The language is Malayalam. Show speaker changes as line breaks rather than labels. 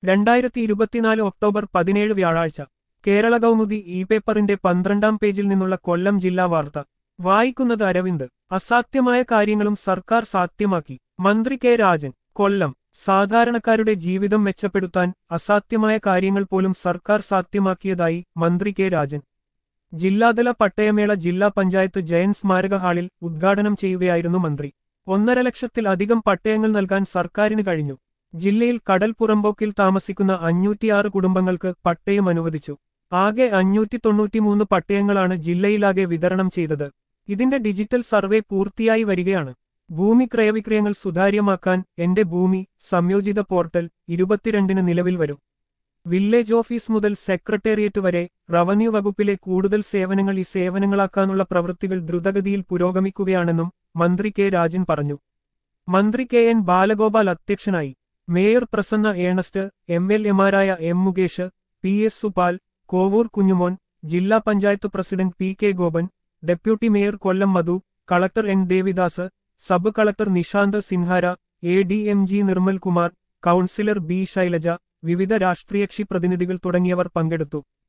രണ്ടായിരത്തി ഇരുപത്തിനാല് ഒക്ടോബർ പതിനേഴ് വ്യാഴാഴ്ച കേരള കൗമുദി ഇ പേപ്പറിന്റെ പന്ത്രണ്ടാം പേജിൽ നിന്നുള്ള കൊല്ലം ജില്ലാ വാർത്ത വായിക്കുന്നത് അരവിന്ദ് അസാധ്യമായ കാര്യങ്ങളും സർക്കാർ സാധ്യമാക്കി മന്ത്രി കെ രാജൻ കൊല്ലം സാധാരണക്കാരുടെ ജീവിതം മെച്ചപ്പെടുത്താൻ അസാധ്യമായ കാര്യങ്ങൾ പോലും സർക്കാർ സാധ്യമാക്കിയതായി മന്ത്രി കെ രാജൻ ജില്ലാതല പട്ടയമേള ജില്ലാ പഞ്ചായത്ത് ജയൻ സ്മാരക ഹാളിൽ ഉദ്ഘാടനം ചെയ്യുകയായിരുന്നു മന്ത്രി ഒന്നര ലക്ഷത്തിൽ അധികം പട്ടയങ്ങൾ നൽകാൻ സർക്കാരിന് കഴിഞ്ഞു ജില്ലയിൽ കടൽ പുറമ്പോക്കിൽ താമസിക്കുന്ന അഞ്ഞൂറ്റിയാറ് കുടുംബങ്ങൾക്ക് പട്ടയം അനുവദിച്ചു ആകെ അഞ്ഞൂറ്റി തൊണ്ണൂറ്റിമൂന്ന് പട്ടയങ്ങളാണ് ജില്ലയിലാകെ വിതരണം ചെയ്തത് ഇതിന്റെ ഡിജിറ്റൽ സർവേ പൂർത്തിയായി വരികയാണ് ഭൂമി ക്രയവിക്രയങ്ങൾ സുതാര്യമാക്കാൻ എന്റെ ഭൂമി സംയോജിത പോർട്ടൽ ഇരുപത്തിരണ്ടിന് നിലവിൽ വരും വില്ലേജ് ഓഫീസ് മുതൽ സെക്രട്ടേറിയറ്റ് വരെ റവന്യൂ വകുപ്പിലെ കൂടുതൽ സേവനങ്ങൾ ഈ സേവനങ്ങളാക്കാനുള്ള പ്രവൃത്തികൾ ദ്രുതഗതിയിൽ പുരോഗമിക്കുകയാണെന്നും മന്ത്രി കെ രാജൻ പറഞ്ഞു മന്ത്രി കെ എൻ ബാലഗോപാൽ അധ്യക്ഷനായി mayor Prasanna Ernest M L എമാരായ M Mukesh P S Supal Kovoor Kunjumon ജില്ലാ panchayat president P K Gopan deputy mayor Kollam Madhu collector N Devidas sub collector Nishant Sinhara A D M G Nirmal Kumar councillor B Shailaja വിവിധ രാഷ്ട്രീയകക്ഷി പ്രതിനിധികൾ തുടങ്ങിയവർ പങ്കെടുത്തു